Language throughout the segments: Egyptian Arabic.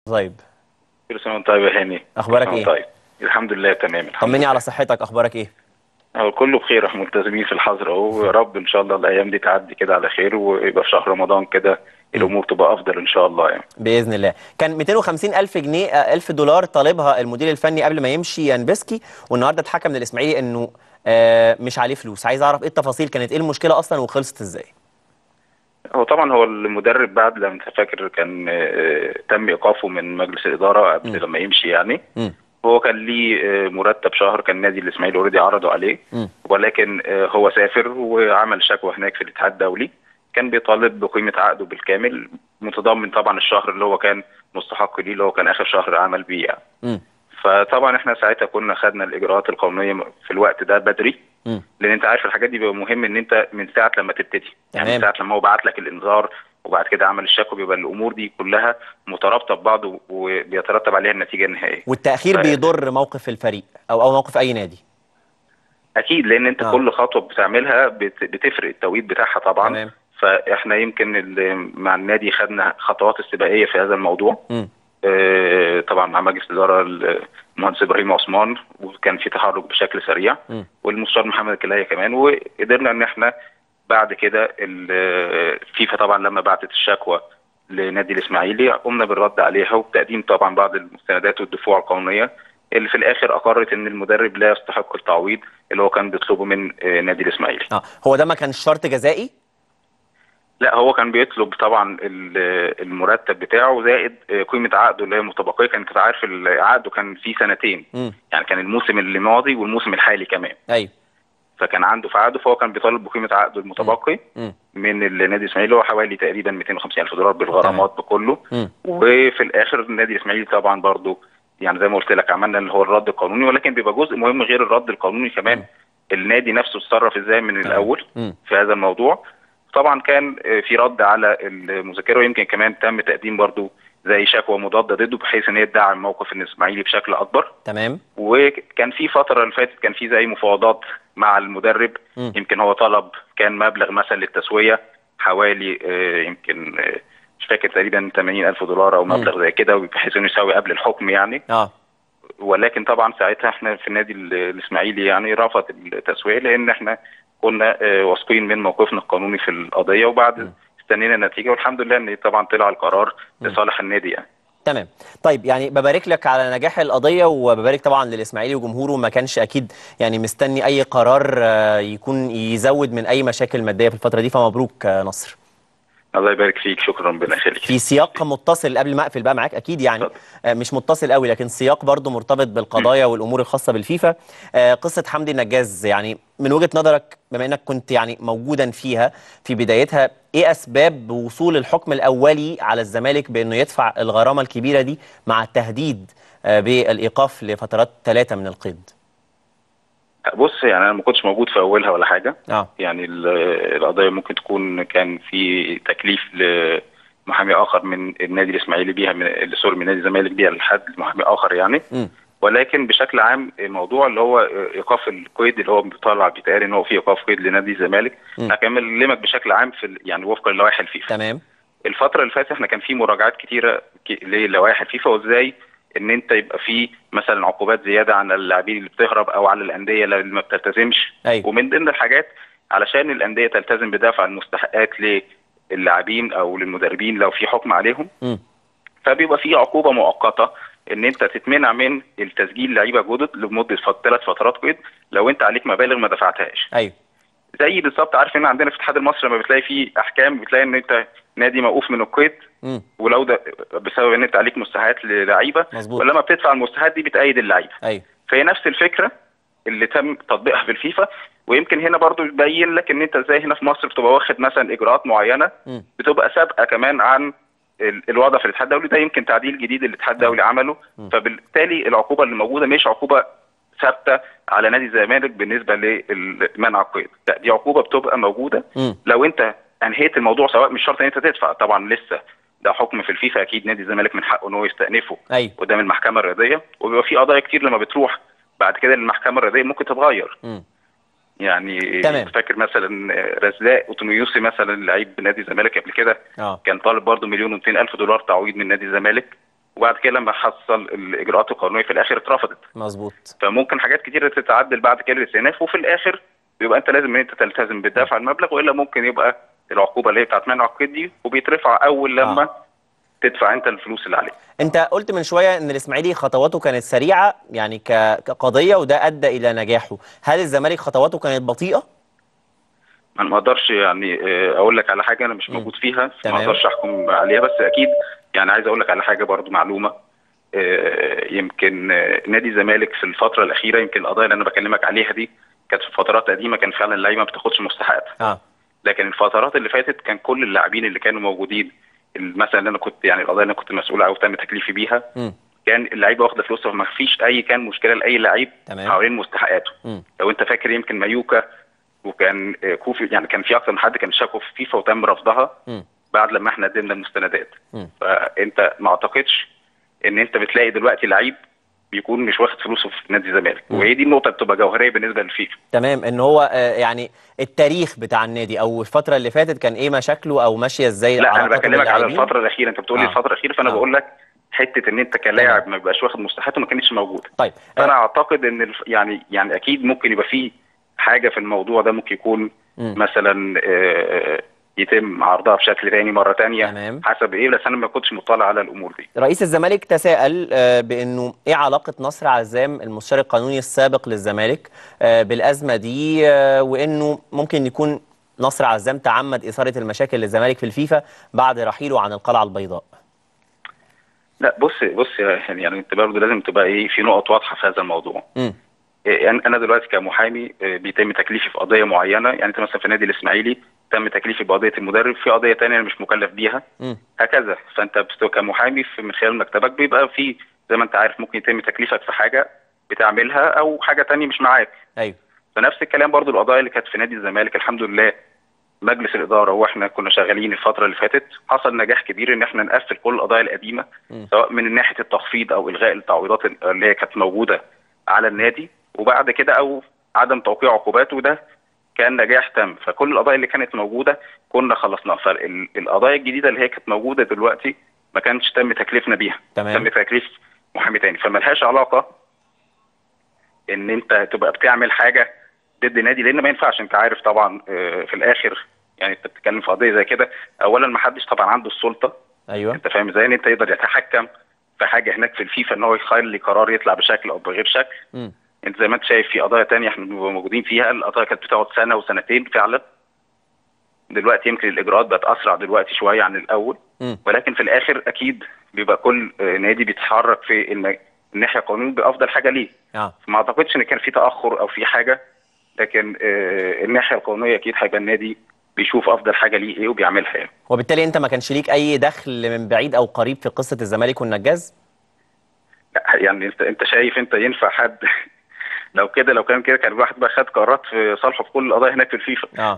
طيب كل سنه وانت طيب يا هاني أخبارك كل سنة إيه؟ وأنت طيب الحمد لله تمام الحمد طمني لله. على صحتك اخبارك ايه أهو كله بخير احنا ملتزمين في الحظر اهو يا رب ان شاء الله الايام دي تعدي كده على خير ويبقى في شهر رمضان كده الامور تبقى افضل ان شاء الله يعني باذن الله كان 250 الف جنيه آه، الف دولار طالبها المدير الفني قبل ما يمشي يانبسكي والنهارده اتحكم للاسماعيلي انه آه، مش عليه فلوس عايز اعرف ايه التفاصيل كانت ايه المشكله اصلا وخلصت ازاي هو طبعا هو المدرب بعد لما انت فاكر كان آه، تم ايقافه من مجلس الاداره قبل لما يمشي يعني مم. هو كان ليه آه، مرتب شهر كان نادي الاسماعيلي اوريدي عرضوا عليه مم. ولكن آه، هو سافر وعمل شكوى هناك في الاتحاد الدولي كان بيطالب بقيمه عقده بالكامل متضمن طبعا الشهر اللي هو كان مستحق ليه اللي هو كان اخر شهر عمل بيه يعني. مم. فطبعا احنا ساعتها كنا خدنا الاجراءات القانونيه في الوقت ده بدري مم. لان انت عارف الحاجات دي بيبقى مهم ان انت من ساعه لما تبتدي يعني تمام. من ساعه لما هو بعت لك الانذار وبعد كده عمل الشكوى بيبقى الامور دي كلها مترابطه ببعض و- وبيترتب عليها النتيجه النهائيه والتاخير ف- بيضر موقف الفريق او او موقف اي نادي اكيد لان انت آه. آه. كل خطوه بتعملها بت- بتفرق التوقيت بتاعها طبعا تمام. فاحنا يمكن ال- مع النادي خدنا خطوات استباقيه في هذا الموضوع مم. آه، طبعا مع مجلس الاداره المهندس ابراهيم عثمان وكان في تحرك بشكل سريع مم. والمستشار محمد الكلايه كمان وقدرنا ان احنا بعد كده ال- فيفا طبعا لما بعتت الشكوى لنادي الاسماعيلي قمنا بالرد عليها وبتقديم طبعا بعض المستندات والدفوع القانونيه اللي في الاخر اقرت ان المدرب لا يستحق التعويض اللي هو كان بيطلبه من آه، نادي الاسماعيلي اه هو ده ما كانش شرط جزائي لا هو كان بيطلب طبعا ال- المرتب بتاعه زائد آه، قيمه عقده اللي هي متبقيه كان انت عارف ال- عقده كان فيه سنتين مم. يعني كان الموسم اللي ماضي والموسم الحالي كمان ايوه فكان عنده في عقده فهو كان بيطالب بقيمه عقده المتبقي مم. من النادي الاسماعيلي هو حوالي تقريبا 250 الف دولار بالغرامات بكله مم. وفي الاخر النادي الاسماعيلي طبعا برضو يعني زي ما قلت لك عملنا اللي هو الرد القانوني ولكن بيبقى جزء مهم غير الرد القانوني كمان النادي نفسه اتصرف ازاي من الاول مم. في هذا الموضوع طبعا كان آه، في رد على المذكره ويمكن كمان تم تقديم برضو زي شكوى مضاده ضده بحيث ان هي تدعم موقف الاسماعيلي بشكل اكبر تمام وكان في فتره اللي فاتت كان في زي مفاوضات مع المدرب مم. يمكن هو طلب كان مبلغ مثلا للتسويه حوالي آه، يمكن آه، مش فاكر تقريبا 80 الف دولار او مبلغ زي كده بحيث انه يساوي قبل الحكم يعني اه ولكن طبعا ساعتها احنا في النادي ال- الاسماعيلي يعني رفض التسويه لان احنا كنا آه، واثقين من موقفنا القانوني في القضيه وبعد استنينا النتيجه والحمد لله ان طبعا طلع القرار لصالح النادي يعني تمام طيب يعني ببارك لك على نجاح القضيه وببارك طبعا للاسماعيلي وجمهوره ما كانش اكيد يعني مستني اي قرار آه، يكون يزود من اي مشاكل ماديه في الفتره دي فمبروك آه، نصر الله يبارك فيك شكرا ربنا يخليك في سياق متصل قبل ما اقفل بقى معاك اكيد يعني اتفضل. آه، مش متصل قوي لكن سياق برضو مرتبط بالقضايا والامور الخاصه بالفيفا آه، قصه حمدي النجاز يعني من وجهه نظرك بما انك كنت يعني موجودا فيها في بدايتها ايه اسباب وصول الحكم الاولي على الزمالك بانه يدفع الغرامه الكبيره دي مع التهديد آه، بالايقاف لفترات ثلاثه من القيد بص يعني انا ما كنتش موجود في اولها ولا حاجه اه يعني ال- القضيه ممكن تكون كان في تكليف لمحامي اخر من النادي الاسماعيلي بيها من سوري من نادي الزمالك بيها لحد محامي اخر يعني امم ولكن بشكل عام الموضوع اللي هو ايقاف القيد اللي هو بيطلع بيتقال ان هو في ايقاف قيد لنادي الزمالك مم. هكلمك بشكل عام في ال- يعني وفقا للوائح الفيفا تمام الفتره اللي فاتت احنا كان في مراجعات كتيره ك- للوائح الفيفا وازاي ان انت يبقى في مثلا عقوبات زياده عن اللاعبين اللي بتهرب او على الانديه اللي ما بتلتزمش أيوة. ومن ضمن الحاجات علشان الانديه تلتزم بدفع المستحقات للاعبين او للمدربين لو في حكم عليهم امم فبيبقى في عقوبه مؤقته ان انت تتمنع من التسجيل لعيبه جدد لمده ثلاث فترات قيد لو انت عليك مبالغ ما دفعتهاش ايوه زي بالظبط عارف ان عندنا في الاتحاد المصري لما بتلاقي في احكام بتلاقي ان انت نادي موقوف من القيد امم ولو ده بسبب ان انت عليك مستحقات للعيبه مظبوط. ولما بتدفع المستحقات دي بتأيد اللعيبه ايوه فهي نفس الفكره اللي تم تطبيقها في الفيفا ويمكن هنا برضو يبين لك ان انت ازاي هنا في مصر بتبقى واخد مثلا اجراءات معينه مم. بتبقى سابقه كمان عن ال- الوضع في الاتحاد الدولي ده يمكن تعديل جديد الاتحاد الدولي عمله فبالتالي العقوبه اللي موجوده مش عقوبه ثابته على نادي الزمالك بالنسبه لمنع القيد لا دي عقوبه بتبقى موجوده مم. لو انت انهيت الموضوع سواء مش شرط ان انت تدفع طبعا لسه ده حكم في الفيفا اكيد نادي الزمالك من حقه ان هو يستأنفه ايوه قدام المحكمه الرياضيه وبيبقى في قضايا كتير لما بتروح بعد كده للمحكمه الرياضيه ممكن تتغير مم. يعني تمام. فاكر مثلا رزاق اوتوميوسي مثلا لعيب نادي الزمالك قبل كده اه كان طالب برضه مليون و200 الف دولار تعويض من نادي الزمالك وبعد كده لما حصل الاجراءات القانونيه في الاخر اترفضت مظبوط فممكن حاجات كتيره تتعدل بعد كده للاستئناف وفي الاخر بيبقى انت لازم ان انت تلتزم بدفع المبلغ والا ممكن يبقى العقوبه اللي هي بتاعت منع القيد دي وبيترفع اول لما آه. تدفع انت الفلوس اللي عليك انت قلت من شويه ان الاسماعيلي خطواته كانت سريعه يعني ك- كقضيه وده ادى الى نجاحه هل الزمالك خطواته كانت بطيئه انا ما اقدرش يعني آه، اقول لك على حاجه انا مش مم. موجود فيها تمام. ما اقدرش احكم عليها بس اكيد يعني عايز اقول لك على حاجه برضو معلومه آه، يمكن آه، نادي الزمالك في الفتره الاخيره يمكن القضايا اللي انا بكلمك عليها دي كانت في فترات قديمه كان فعلا اللعيبه ما بتاخدش مستحقاتها اه لكن الفترات اللي فاتت كان كل اللاعبين اللي كانوا موجودين مثلا اللي انا كنت يعني القضايا اللي انا كنت مسؤول او تم تكليفي بيها امم كان اللعيبه واخده فلوسها وما فيش اي كان مشكله لاي لعيب تمام. حوالين مستحقاته امم لو انت فاكر يمكن مايوكا وكان آه، كوفي يعني كان في اكتر من حد كان شكوا في فيفا وتم رفضها امم بعد لما احنا قدمنا المستندات مم. فانت ما اعتقدش ان انت بتلاقي دلوقتي لعيب بيكون مش واخد فلوسه في نادي الزمالك مم. وهي دي النقطه بتبقى جوهريه بالنسبه للفيفا تمام ان هو آه، يعني التاريخ بتاع النادي او الفتره اللي فاتت كان ايه مشاكله او ماشيه ازاي لا انا علاقاته بكلمك على باللاعبين؟ الفتره الاخيره انت بتقول لي آه. الفتره الاخيره فانا آه. بقول لك حته ان انت كلاعب ما بيبقاش واخد مستحقاته ما كانتش موجوده طيب فانا آه، اعتقد ان الف... يعني يعني اكيد ممكن يبقى فيه حاجه في الموضوع ده ممكن يكون مم. مثلا آه، يتم عرضها بشكل تاني مره تانية تمام. حسب ايه بس انا ما كنتش مطلع على الامور دي رئيس الزمالك تساءل آه، بانه ايه علاقه نصر عزام المستشار القانوني السابق للزمالك آه، بالازمه دي آه، وانه ممكن يكون نصر عزام تعمد اثاره المشاكل للزمالك في الفيفا بعد رحيله عن القلعه البيضاء لا بص بص يا يعني, يعني انت برضه لازم تبقى ايه في نقط واضحه في هذا الموضوع امم إيه، يعني انا دلوقتي كمحامي إيه، بيتم تكليفي في قضيه معينه يعني انت مثلا في النادي الاسماعيلي تم تكليفي بقضيه المدرب في قضيه تانية انا مش مكلف بيها امم هكذا فانت بت- كمحامي في من خلال مكتبك بيبقى في زي ما انت عارف ممكن يتم تكليفك في حاجه بتعملها او حاجه تانية مش معاك ايوه فنفس الكلام برضو القضايا اللي كانت في نادي الزمالك الحمد لله مجلس الاداره واحنا كنا شغالين الفتره اللي فاتت حصل نجاح كبير ان احنا نقفل كل القضايا القديمه مم. سواء من ناحيه التخفيض او الغاء التعويضات اللي هي كانت موجوده على النادي وبعد كده او عدم توقيع عقوبات وده كان نجاح تام فكل القضايا اللي كانت موجوده كنا خلصناها فالقضايا الجديده اللي هي كانت موجوده دلوقتي ما كانش تم تكليفنا بيها تمام. تم تكليف محامي تاني فملهاش علاقه ان انت تبقى بتعمل حاجه ضد نادي لان ما ينفعش انت عارف طبعا آه، في الاخر يعني انت بتتكلم في قضيه زي كده اولا ما حدش طبعا عنده السلطه ايوه انت فاهم ازاي ان انت يقدر يتحكم في حاجه هناك في الفيفا ان هو يخلي قرار يطلع بشكل او بغير شكل امم انت زي ما انت شايف في قضايا تانية احنا بنبقى موجودين فيها القضايا كانت بتقعد سنه وسنتين فعلا دلوقتي يمكن الاجراءات بقت اسرع دلوقتي شويه عن الاول امم ولكن في الاخر اكيد بيبقى كل آه، نادي بيتحرك في الم- الناحيه القانونيه بافضل حاجه ليه اه ما اعتقدش ان كان في تاخر او في حاجه لكن آه، الناحيه القانونيه اكيد هيبقى النادي بيشوف افضل حاجه ليه ايه وبيعملها يعني وبالتالي انت ما كانش ليك اي دخل من بعيد او قريب في قصه الزمالك والنجاز لا، يعني انت انت شايف انت ينفع حد لو كده لو كان كده كان الواحد بقى خد قرارات في صالحه في كل القضايا هناك في الفيفا اه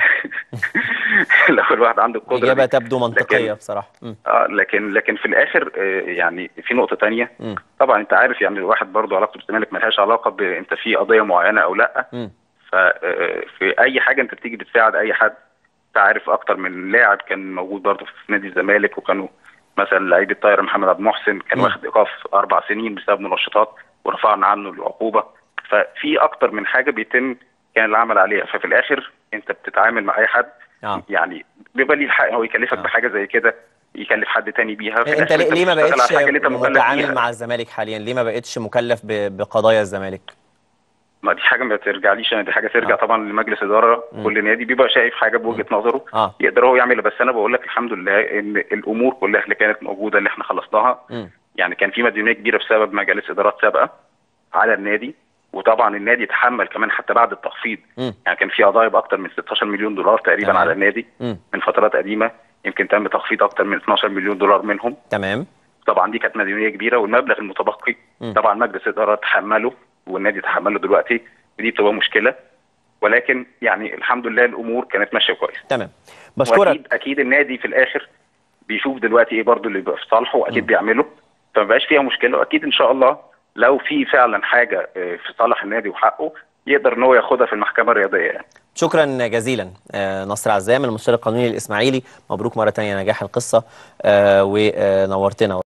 لو الواحد عنده القدره اجابه دي. تبدو منطقيه لكن- بصراحه امم اه لكن لكن في الاخر آه، يعني في نقطه تانية امم طبعا انت عارف يعني الواحد برضه علاقته بالزمالك ملهاش علاقه بانت في قضيه معينه او لا امم ففي اي حاجه انت بتيجي بتساعد اي حد انت عارف اكتر من لاعب كان موجود برضه في نادي الزمالك وكانوا مثلا لعيب الطايره محمد عبد المحسن كان مم. واخد ايقاف اربع سنين بسبب منشطات ورفعنا عنه العقوبه ففي اكتر من حاجه بيتم كان العمل عليها ففي الاخر انت بتتعامل مع اي حد اه يعني بيبقى ليه الحق هو يكلفك آه. بحاجه زي كده يكلف حد تاني بيها في انت الآخر ليه ليه ما بتشتغل على بقتش الحاجة اللي انت مكلف متعامل بيها. مع الزمالك حاليا ليه ما بقتش مكلف ب- بقضايا الزمالك ما دي حاجه ما ترجعليش انا دي حاجه ترجع آه. طبعا لمجلس اداره مم. كل نادي بيبقى شايف حاجه بوجهه نظره اه يقدر هو يعملها بس انا بقول لك الحمد لله ان الامور كلها اللي كانت موجوده اللي احنا خلصناها امم يعني كان في مديونيه كبيره بسبب مجالس ادارات سابقه على النادي وطبعا النادي تحمل كمان حتى بعد التخفيض امم يعني كان في قضايا باكثر من 16 مليون دولار تقريبا تمام. على النادي امم من فترات قديمه يمكن تم تخفيض اكثر من 12 مليون دولار منهم تمام طبعا دي كانت مديونيه كبيره والمبلغ المتبقي مم. طبعا مجلس الاداره تحمله والنادي تحمله دلوقتي ودي بتبقى مشكله ولكن يعني الحمد لله الامور كانت ماشيه كويس تمام بشكرك واكيد اكيد النادي في الاخر بيشوف دلوقتي ايه برضو اللي بيبقى في صالحه واكيد م. بيعمله فما بقاش فيها مشكله واكيد ان شاء الله لو في فعلا حاجه آه، في صالح النادي وحقه يقدر ان هو ياخدها في المحكمه الرياضيه يعني شكرا جزيلا آه، نصر عزام المستشار القانوني الاسماعيلي مبروك مره ثانيه نجاح القصه آه، ونورتنا